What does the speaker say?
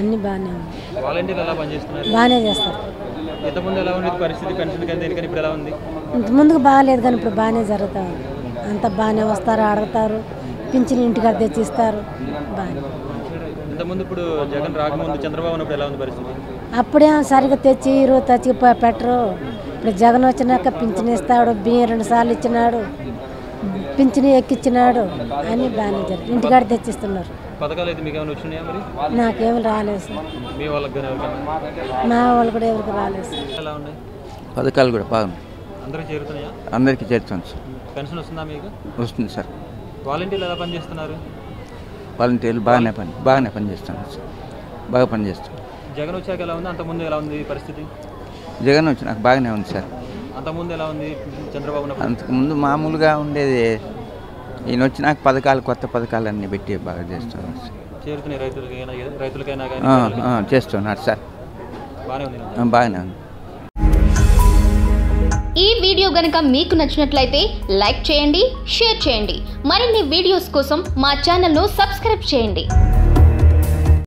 అన్నీ బాగానే ఉంది వాలంటీర్లు ఎలా పనిచేస్తున్నారు బాగానే చేస్తారు ఇంతకుముందు ఎలా ఉండేది పరిస్థితి పెన్షన్ కానీ దేనికని ఇప్పుడు ఎలా ఉంది ఇంత ముందుకు బాగాలేదు కానీ ఇప్పుడు బాగానే జరుగుతా ఉంది అంత బాగానే వస్తారు అడుగుతారు పింఛన్ ఇంటికాడ తెచ్చిస్తారు బాగానే ఇంతకుముందు ఇప్పుడు జగన్ రాకముందు చంద్రబాబు ఉన్నప్పుడు ఎలా ఉంది పరిస్థితి అప్పుడే సరిగ్గా తెచ్చి ఈరోజు తెచ్చి ప- పెట్టరు ఇప్పుడు జగన్ వచ్చినాక పింఛన్ ఇస్తాడు బియ్యం రెండు సార్లు ఇచ్చినాడు పింఛన్ ఎక్కిచ్చినాడు అన్నీ బాగానే జరిగింది ఇంటికాడ తెచ్చిస్తున్నారు పథకాలు అయితే మీకు ఏమైనా వచ్చినాయా మరి నాకేమి రాలేదు సార్ మీ వాళ్ళకి కానీ ఎవరికైనా మా వాళ్ళు కూడా ఎవరికి రాలేదు సార్ ఎలా ఉన్నాయి పథకాలు కూడా బాగున్నాయి అందరికి చేరుతున్నాయా అందరికీ చేరుతుంది సార్ పెన్షన్ వస్తుందా మీకు వస్తుంది సార్ వాలంటీర్లు ఎలా పనిచేస్తున్నారు వాలంటీర్లు బాగానే పని బాగానే పనిచేస్తున్నారు సార్ బాగా పనిచేస్తున్నారు జగన్ వచ్చాక ఎలా ఉంది అంతకుముందు ఎలా ఉంది ఈ పరిస్థితి జగన్ వచ్చి నాకు బాగానే ఉంది సార్ అంతకుముందు ఎలా ఉంది చంద్రబాబు ఉన్నప్పుడు అంతకుముందు మామూలుగా ఉండేది ఈయన వచ్చి నాకు పథకాలు కొత్త పథకాలు అన్నీ పెట్టి బాగా చేస్తున్నారు సార్ చేరుతున్నాయి రైతులకైనా రైతులకైనా కానీ ఆ, ఆ, చేస్తున్నారు సార్ బాగానే ఉంది ఆ, బాగానే ఉంది ఈ వీడియో గనుక మీకు నచ్చినట్లయితే లైక్ చేయండి షేర్ చేయండి మరిన్ని వీడియోస్ కోసం మా ఛానల్ను సబ్స్క్రైబ్ చేయండి